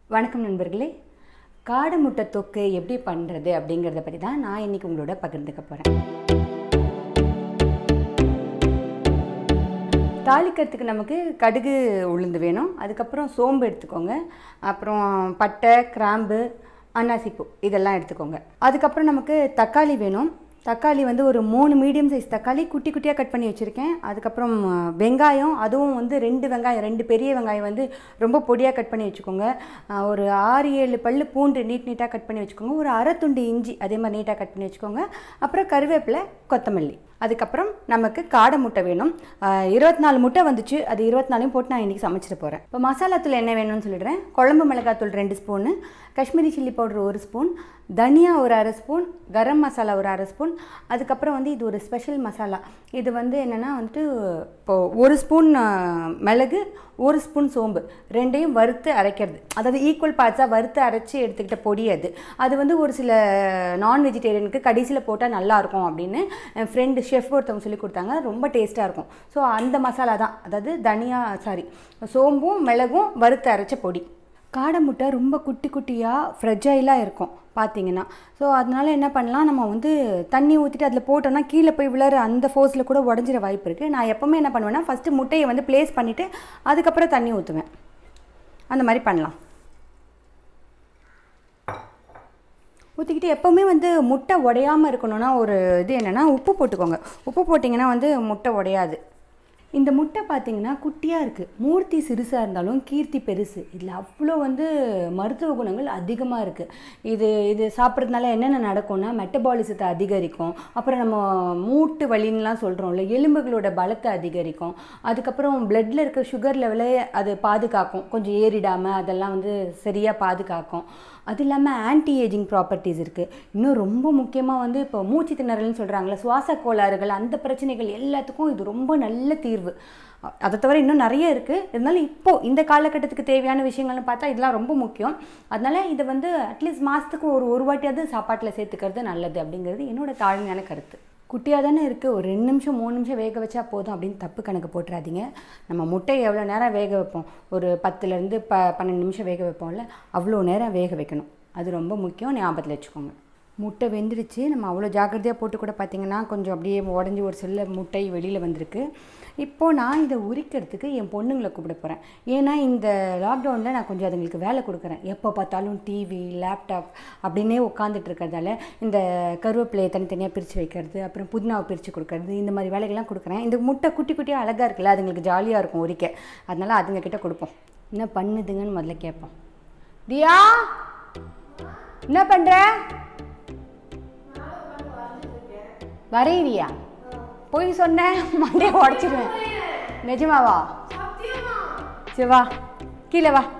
வணக்கம் நண்பர்களே காடை முட்டை தொக்கு எப்படி பண்ணுறது அப்படிங்கிறத பற்றி தான் நான் இன்றைக்கி உங்களோட பகிர்ந்துக்க போகிறேன் தாளிக்கிறதுக்கு நமக்கு கடுகு உளுந்து வேணும் அதுக்கப்புறம் சோம்பு எடுத்துக்கோங்க அப்புறம் பட்டை கிராம்பு அன்னாசிப்பூ இதெல்லாம் எடுத்துக்கோங்க அதுக்கப்புறம் நமக்கு தக்காளி வேணும் தக்காளி வந்து ஒரு மூணு மீடியம் சைஸ் தக்காளி குட்டி குட்டியாக கட் பண்ணி வச்சுருக்கேன் அதுக்கப்புறம் அஹ், வெங்காயம் அதுவும் வந்து ரெண்டு வெங்காயம் ரெண்டு பெரிய வெங்காயம் வந்து ரொம்ப பொடியாக கட் பண்ணி வச்சுக்கோங்க அஹ், ஒரு ஆறு ஏழு பல்லு பூண்டு நீட் நீட்டாக கட் பண்ணி வச்சுக்கோங்க ஒரு அரை துண்டு இஞ்சி அதே மாதிரி நீட்டாக கட் பண்ணி வச்சுக்கோங்க அப்புறம் கருவேப்பிலை கொத்தமல்லி அதுக்கப்புறம் நமக்கு காடை முட்டை வேணும் இருபத்தி நாலு முட்டை வந்துச்சு அது இருபத்தி நாலையும் போட்டு நான் இன்றைக்கி சமைச்சிட்டு போகிறேன் இப்போ மசாலா தூள் என்ன வேணும்னு சொல்லிடுறேன் குழம்பு மிளகாத்தூள் ரெண்டு ஸ்பூனு காஷ்மீரி சில்லி பவுடர் ஒரு ஸ்பூன் தனியா ஒரு அரை ஸ்பூன் கரம் மசாலா ஒரு அரை ஸ்பூன் அதுக்கப்புறம் வந்து இது ஒரு ஸ்பெஷல் மசாலா இது வந்து என்னென்னா வந்துட்டு இப்போது ஒரு ஸ்பூன் அஹ், மிளகு ஒரு ஸ்பூன் சோம்பு ரெண்டையும் வறுத்து அரைக்கிறது அதாவது ஈக்குவல் பார்ட்ஸாக வறுத்து அரைச்சி எடுத்துக்கிட்ட பொடி அது அது வந்து ஒரு சில நான் வெஜிடேரியனுக்கு கடைசியில் போட்டால் நல்லாயிருக்கும் அப்படின்னு என் ஃப்ரெண்டு ஷெஃப் ஒருத்தவங்க சொல்லி கொடுத்தாங்க ரொம்ப டேஸ்ட்டாக இருக்கும் ஸோ அந்த மசாலா தான் அதாவது தனியா சாரி சோம்பும் மிளகும் வறுத்து அரைச்ச பொடி காடை முட்டை ரொம்ப குட்டி குட்டியாக ஃப்ரெஜைலாக இருக்கும் பார்த்தீங்கன்னா ஸோ அதனால என்ன பண்ணலாம் நம்ம வந்து தண்ணி ஊற்றிட்டு அதில் போட்டோம்னா கீழே போய் விழற அந்த ஃபோர்ஸில் கூட உடஞ்சிர வாய்ப்பு இருக்குது நான் எப்போவுமே என்ன பண்ணுவேன்னா ஃபஸ்ட்டு முட்டையை வந்து ப்ளேஸ் பண்ணிவிட்டு அதுக்கப்புறம் தண்ணி ஊற்றுவேன் அந்த மாதிரி பண்ணலாம் ஊற்றிக்கிட்டு எப்போவுமே வந்து முட்டை உடையாமல் இருக்கணும்னா ஒரு இது என்னென்னா உப்பு போட்டுக்கோங்க உப்பு போட்டிங்கன்னா வந்து முட்டை உடையாது இந்த முட்டை பார்த்தீங்கன்னா குட்டியாக இருக்குது மூர்த்தி சிறுசாக இருந்தாலும் கீர்த்தி பெருசு இதில் அவ்வளோ வந்து மருத்துவ குணங்கள் அதிகமாக இருக்குது இது இது சாப்பிட்றதுனால என்னென்ன நடக்கும்னா மெட்டபாலிசத்தை அதிகரிக்கும் அப்புறம் நம்ம மூட்டு வலின்னுலாம் சொல்கிறோம்ல எலும்புகளோட பலத்தை அதிகரிக்கும் அதுக்கப்புறம் பிளட்டில் இருக்க சுகர் லெவலை அது பாதுகாக்கும் கொஞ்சம் ஏறிடாமல் அதெல்லாம் வந்து சரியாக பாதுகாக்கும் அது இல்லாமல் ஆன்டி ஏஜிங் ப்ராப்பர்ட்டிஸ் இருக்குது இன்னும் ரொம்ப முக்கியமாக வந்து இப்போ மூச்சு திணறல்னு சொல்கிறாங்களே சுவாச கோளாறுகள் அந்த பிரச்சனைகள் எல்லாத்துக்கும் இது ரொம்ப நல்ல தீர்வு அ- அதை தவிர இன்னும் நிறைய இருக்குது இருந்தாலும் இப்போது இந்த காலகட்டத்துக்கு தேவையான விஷயங்கள்னு பார்த்தா இதெல்லாம் ரொம்ப முக்கியம் அதனால இதை வந்து அட்லீஸ்ட் மாதத்துக்கு ஒரு ஒரு வாட்டியாவது சாப்பாட்டில் சேர்த்துக்கிறது நல்லது அப்படிங்கிறது என்னோட தாழ்மையான கருத்து குட்டியாக தானே இருக்குது ஒரு ரெண்டு நிமிஷம் மூணு நிமிஷம் வேக வச்சா போதும் அப்படின்னு தப்பு கணக்கு போட்டுறாதீங்க நம்ம முட்டையை எவ்வளோ நேரம் வேக வைப்போம் ஒரு பத்துலேருந்து ப பன்னெண்டு நிமிஷம் வேக வைப்போம்ல அவ்வளோ நேரம் வேக வைக்கணும் அது ரொம்ப முக்கியம் ஞாபகத்தில் வச்சுக்கோங்க முட்டை வெந்துடுச்சு நம்ம அவ்வளோ ஜாக்கிரதையாக போட்டு கூட பார்த்தீங்கன்னா கொஞ்சம் அப்படியே உடஞ்சி ஒரு சில முட்டை வெளியில் வந்திருக்கு இப்போது நான் இதை உரிக்கிறதுக்கு என் பொண்ணுங்களை கூப்பிட போகிறேன் ஏன்னா இந்த லாக்டவுனில் நான் கொஞ்சம் அதுங்களுக்கு வேலை கொடுக்குறேன் எப்போ பார்த்தாலும் டிவி லேப்டாப் அப்படின்னே உட்காந்துட்டு இருக்கிறதால இந்த கருவேப்பிலையை தனித்தனியாக பிரித்து வைக்கிறது அப்புறம் புதினாவை பிரித்து கொடுக்கறது இந்த மாதிரி வேலைகள்லாம் கொடுக்குறேன் இந்த முட்டை குட்டி குட்டியாக அழகாக இருக்குல்ல அதுங்களுக்கு ஜாலியாக இருக்கும் உரிக்க அதனால அதுங்க கிட்ட கொடுப்போம் என்ன பண்ணுதுங்கன்னு முதல்ல கேட்போம் தியா என்ன பண்ணுற வரையிறியா போய் சொன்னேன் மண்டையை உடச்சிடுவேன் நிஜமாவா சரி வா கீழே வா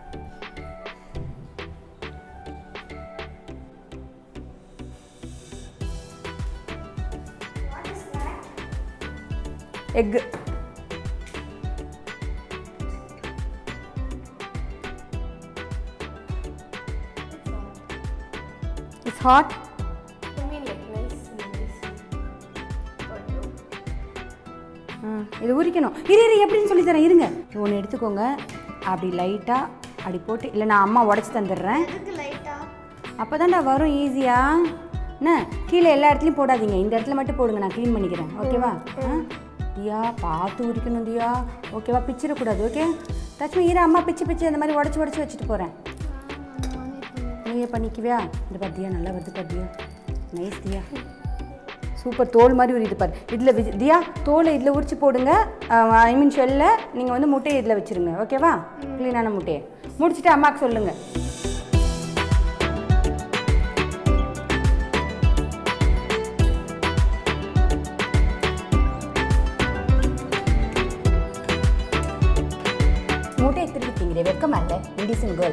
எக்கு it's hot I mean like nice, nice. But no. ம், இது உரிக்கணும் இரு இரு எப்படின்னு சொல்லி தரேன் இருங்க ஒன்று எடுத்துக்கோங்க அப்படி லைட்டாக அப்படி போட்டு இல்லை நான் அம்மா உடச்சி தந்துடுறேன் எதுக்கு லைட்டா அப்போ தான்டா வரும் ஈஸியாக என்ன கீழே எல்லா இடத்துலையும் போடாதீங்க இந்த இடத்துல மட்டும் போடுங்க நான் க்ளீன் பண்ணிக்கிறேன் ஓகேவா ஆ தியா பார்த்து உரிக்கணும் தியா ஓகேவா பிச்சிடக்கூடாது ஓகே தச்சுமி இரு அம்மா பிச்சு பிச்சு அந்த மாதிரி உடச்சி உடச்சி வச்சுட்டு போகிறேன் நீயே பண்ணிக்குவியா இந்த பார் தியா நல்லா வருது பார் தியா நைஸ் தியா சூப்பர் தோல் மாதிரி ஒரு இது பாரு இதில் விஜ் தியா தோலை இதில் உரிச்சு போடுங்க ஐ மீன் ஷெல்ல நீங்கள் வந்து முட்டையை இதில் வச்சுருங்க ஓகேவா க்ளீனான முட்டையை முடிச்சுட்டு அம்மாவுக்கு சொல்லுங்கள் மூட்டையை திருப்பிட்டீங்களே வெக்கமா இல்லை இண்டிசன் கேர்ள்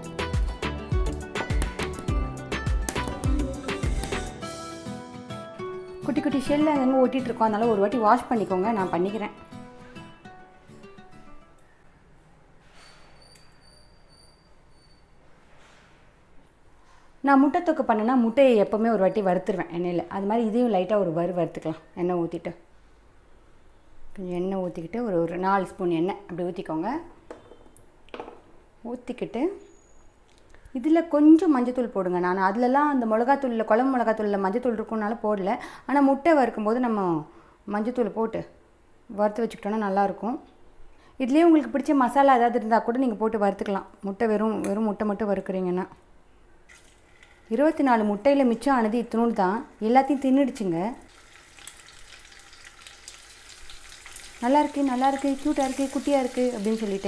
குட்டி குட்டி ஷெல்ல அங்கங்கே ஒட்டிட்டு இருக்கோம் அதனால ஒரு வாட்டி வாஷ் பண்ணிக்கோங்க நான் பண்ணிக்கிறேன் நான் முட்டை தொக்கு பண்ணேன்னா முட்டையை எப்போவுமே ஒரு வாட்டி வறுத்துருவேன் எண்ணெயில் அது மாதிரி இதையும் லைட்டாக ஒரு வறு வறுத்துக்கலாம் எண்ணெய் ஊற்றிட்டு கொஞ்சம் எண்ணெய் ஊற்றிக்கிட்டு ஒரு ஒரு நாலு ஸ்பூன் எண்ணெய் அப்படி ஊற்றிக்கோங்க ஊற்றிக்கிட்டு இதில் கொஞ்சம் மஞ்சத்தூள் போடுங்க நான் அதிலலாம் அந்த மிளகாத்தூளில் குழம்பு மிளகாத்தூளில் மஞ்சத்தூள் இருக்கும்னால போடல ஆனால் முட்டை வறுக்கும்போது நம்ம மஞ்சத்தூள் போட்டு வறுத்து வச்சுக்கிட்டோன்னா நல்லாயிருக்கும் இதுலேயே உங்களுக்கு பிடிச்ச மசாலா ஏதாவது இருந்தால் கூட நீங்கள் போட்டு வறுத்துக்கலாம் முட்டை வெறும் வெறும் முட்டை மட்டும் வறுக்குறீங்கன்னா இருபத்தி நாலு முட்டையில் மிச்சம் ஆனது இத்தினூண்டு தான் எல்லாத்தையும் தின்னுடுச்சுங்க நல்லா இருக்கு நல்லா இருக்கு க்யூட்டாக இருக்கு குட்டியாக இருக்கு அப்படின்னு சொல்லிட்டு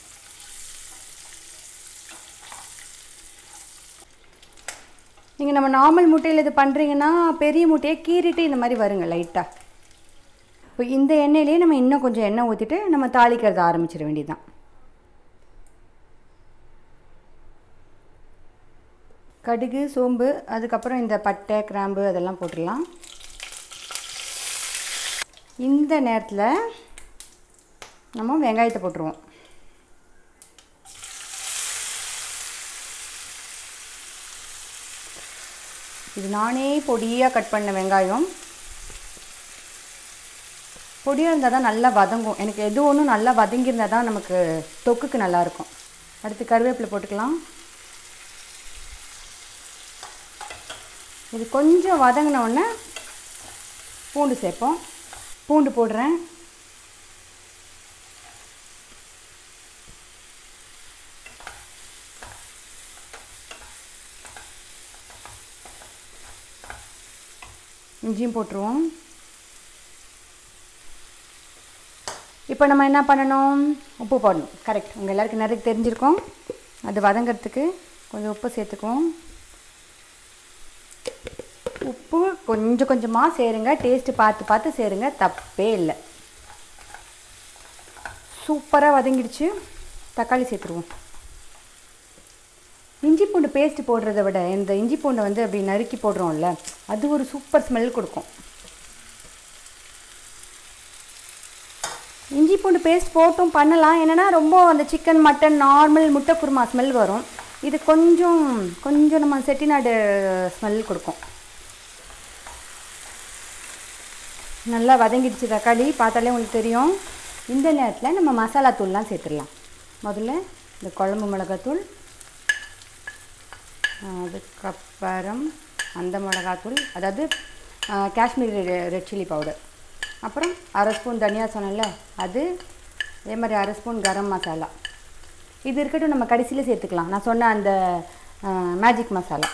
நீங்கள் நம்ம நார்மல் முட்டையில் இது பண்ணுறீங்கன்னா பெரிய முட்டையை கீறிட்டு இந்த மாதிரி வருங்க லைட்டாக இப்போ இந்த எண்ணெயிலே நம்ம இன்னும் கொஞ்சம் எண்ணெய் ஊற்றிட்டு நம்ம தாளிக்கிறத ஆரம்பிச்சிட வேண்டியதுதான் கடுகு சோம்பு அதுக்கப்புறம் இந்த பட்டை கிராம்பு அதெல்லாம் போட்டுடலாம் இந்த நேரத்தில் நம்ம வெங்காயத்தை போட்டுருவோம் இது நானே பொடியாக கட் பண்ண வெங்காயம் பொடியாக இருந்தால் தான் நல்லா வதங்கும் எனக்கு எது ஒன்றும் நல்லா வதங்கியிருந்தால் தான் நமக்கு தொக்குக்கு நல்லாயிருக்கும் அடுத்து கருவேப்பிலை போட்டுக்கலாம் இது கொஞ்சம் வதங்கின உடனே பூண்டு சேர்ப்போம் பூண்டு போடுறேன் இஞ்சியும் போட்டுருவோம் இப்போ நம்ம என்ன பண்ணணும் உப்பு போடணும் கரெக்ட் உங்கள் எல்லாருக்கும் நிறைய தெரிஞ்சிருக்கோம் அது வதங்கிறதுக்கு கொஞ்சம் உப்பு சேர்த்துக்குவோம் உப்பு கொஞ்சம் கொஞ்சமாக சேருங்க டேஸ்ட்டு பார்த்து பார்த்து சேருங்க தப்பே இல்லை சூப்பராக வதங்கிடுச்சு தக்காளி சேர்த்துருவோம் இஞ்சி பூண்டு பேஸ்ட் போடுறத விட இந்த இஞ்சி பூண்டை வந்து அப்படி நறுக்கி போடுறோம்ல அது ஒரு சூப்பர் ஸ்மெல் கொடுக்கும் இஞ்சி பூண்டு பேஸ்ட் போட்டும் பண்ணலாம் என்னென்னா ரொம்ப அந்த சிக்கன் மட்டன் நார்மல் முட்டை குருமா ஸ்மெல் வரும் இது கொஞ்சம் கொஞ்சம் நம்ம செட்டிநாடு ஸ்மெல் கொடுக்கும் நல்லா வதங்கிடுச்சு தக்காளி பார்த்தாலே உங்களுக்கு தெரியும் இந்த நேரத்தில் நம்ம மசாலா தூள்லாம் சேர்த்துடலாம் முதல்ல இந்த குழம்பு மிளகாத்தூள் அதுக்கப்புறம் அந்த மிளகாத்தூள் அதாவது காஷ்மீரி ரெட் சில்லி பவுடர் அப்புறம் அரை ஸ்பூன் தனியா சொன்னேன்ல அது அதே மாதிரி அரை ஸ்பூன் கரம் மசாலா இது இருக்கட்டும் நம்ம கடைசியில் சேர்த்துக்கலாம் நான் சொன்ன அந்த மேஜிக் மசாலா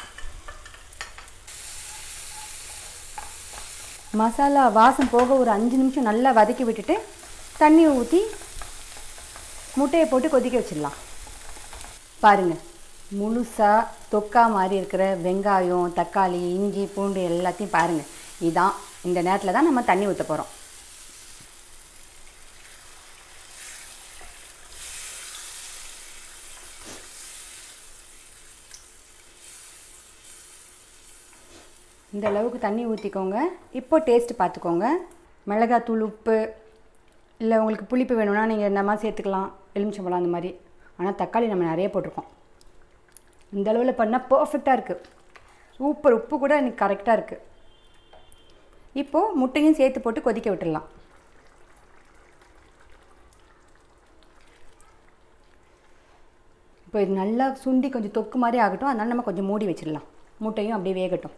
மசாலா வாசம் போக ஒரு அஞ்சு நிமிஷம் நல்லா வதக்கி விட்டுட்டு தண்ணி ஊற்றி முட்டையை போட்டு கொதிக்க வச்சிடலாம் பாருங்கள் முழுசாக தொக்கா மாதிரி இருக்கிற வெங்காயம் தக்காளி இஞ்சி பூண்டு எல்லாத்தையும் பாருங்கள் இதான் இந்த நேரத்தில் தான் நம்ம தண்ணி ஊற்ற போகிறோம் இந்த அளவுக்கு தண்ணி ஊற்றிக்கோங்க இப்போ டேஸ்ட் பார்த்துக்கோங்க மிளகாத்தூள் உப்பு இல்லை உங்களுக்கு புளிப்பு வேணும்னா நீங்கள் இந்த மாதிரி சேர்த்துக்கலாம் எலுமிச்சம்பழம் அந்த மாதிரி ஆனால் தக்காளி நம்ம நிறைய போட்டிருக்கோம் இந்த அளவில் பண்ணால் பர்ஃபெக்டாக இருக்குது சூப்பர் உப்பு கூட எனக்கு கரெக்டாக இருக்குது இப்போது முட்டையும் சேர்த்து போட்டு கொதிக்க விட்டுடலாம் இப்போ இது நல்லா சுண்டி கொஞ்சம் தொக்கு மாதிரி ஆகட்டும் அதனால் நம்ம கொஞ்சம் மூடி வச்சிடலாம் முட்டையும் அப்படியே வேகட்டும்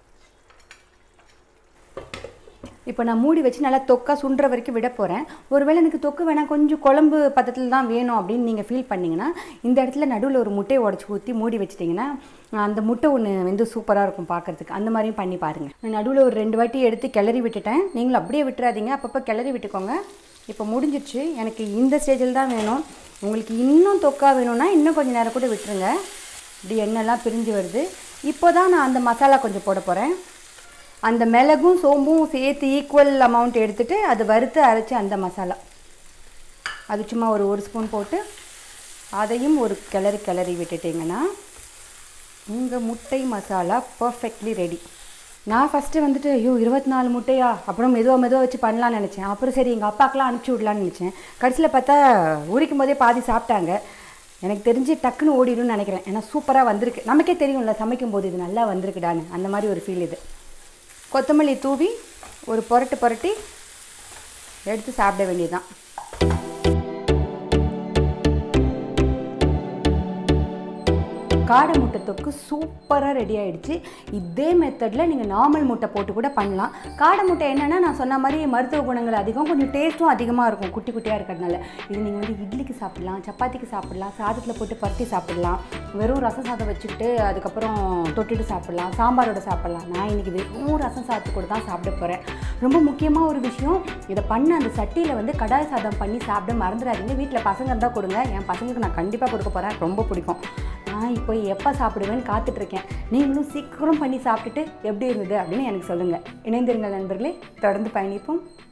இப்போ நான் மூடி வச்சு நல்லா தொக்கா சுண்டுற வரைக்கும் விட போகிறேன் ஒருவேளை எனக்கு தொக்கு வேணால் கொஞ்சம் குழம்பு பதத்தில் தான் வேணும் அப்படின்னு நீங்கள் ஃபீல் பண்ணிங்கன்னா இந்த இடத்துல நடுவில் ஒரு முட்டையை உடச்சி ஊற்றி மூடி வச்சிட்டிங்கன்னா அந்த முட்டை ஒன்று வந்து சூப்பராக இருக்கும் பார்க்குறதுக்கு அந்த மாதிரியும் பண்ணி பாருங்கள் நான் நடுவில் ஒரு ரெண்டு வாட்டி எடுத்து கிளறி விட்டுட்டேன் நீங்களும் அப்படியே விட்டுறாதீங்க அப்பப்போ கிளறி விட்டுக்கோங்க இப்போ முடிஞ்சிடுச்சு எனக்கு இந்த ஸ்டேஜில் தான் வேணும் உங்களுக்கு இன்னும் தொக்கா வேணும்னா இன்னும் கொஞ்சம் நேரம் கூட விட்டுருங்க இப்படி எண்ணெய்லாம் பிரிஞ்சு வருது இப்போ தான் நான் அந்த மசாலா கொஞ்சம் போட போகிறேன் அந்த மிளகும் சோம்பும் சேர்த்து ஈக்குவல் அமௌண்ட் எடுத்துகிட்டு அது வறுத்து அரைச்சி அந்த மசாலா அது சும்மா ஒரு ஒரு ஸ்பூன் போட்டு அதையும் ஒரு கிளறி கிளறி விட்டுட்டிங்கன்னா உங்கள் முட்டை மசாலா பர்ஃபெக்ட்லி ரெடி நான் ஃபஸ்ட்டு வந்துட்டு ஐயோ இருபத்தி நாலு முட்டையா அப்புறம் மெதுவாக மெதுவாக வச்சு பண்ணலான்னு நினச்சேன் அப்புறம் சரி எங்கள் அப்பாக்கெலாம் அனுப்பிச்சி விடலான்னு நினச்சேன் கடைசியில் பார்த்தா உரிக்கும் போதே பாதி சாப்பிட்டாங்க எனக்கு தெரிஞ்சு டக்குன்னு ஓடிடும்னு நினைக்கிறேன் ஏன்னா சூப்பராக வந்திருக்கு நமக்கே தெரியும்ல சமைக்கும் போது இது நல்லா வந்திருக்குடான்னு அந்த மாதிரி ஒரு ஃபீல் இது கொத்தமல்லி தூவி ஒரு புரட்டு புரட்டி எடுத்து சாப்பிட வேண்டியதுதான் காடை முட்டை தொக்கு சூப்பராக ரெடி ஆயிடுச்சு இதே மெத்தடில் நீங்கள் நார்மல் முட்டை போட்டு கூட பண்ணலாம் காடை முட்டை என்னென்னா நான் சொன்ன மாதிரி மருத்துவ குணங்கள் அதிகம் கொஞ்சம் டேஸ்ட்டும் அதிகமாக இருக்கும் குட்டி குட்டியாக இருக்கிறதுனால இது நீங்கள் வந்து இட்லிக்கு சாப்பிடலாம் சப்பாத்திக்கு சாப்பிடலாம் சாதத்தில் போட்டு பருத்தி சாப்பிடலாம் வெறும் ரசம் சாதம் வச்சுக்கிட்டு அதுக்கப்புறம் தொட்டுட்டு சாப்பிடலாம் சாம்பாரோட சாப்பிடலாம் நான் இன்றைக்கி வெறும் ரசம் சாதத்து கூட தான் சாப்பிட போகிறேன் ரொம்ப முக்கியமாக ஒரு விஷயம் இதை பண்ண அந்த சட்டியில் வந்து கடாய் சாதம் பண்ணி சாப்பிட மறந்துடாதீங்க வீட்டில் பசங்க இருந்தால் கொடுங்க என் பசங்களுக்கு நான் கண்டிப்பாக கொடுக்க போகிறேன் ரொம்ப பிடிக்கும் நான் இப்போ எப்போ சாப்பிடுவேன்னு காத்துட்ருக்கேன் நீங்களும் சீக்கிரம் பண்ணி சாப்பிட்டுட்டு எப்படி இருந்தது அப்படின்னு எனக்கு சொல்லுங்கள் இணைந்திருங்கள் நண்பர்களே தொடர்ந்து பயணிப்போம்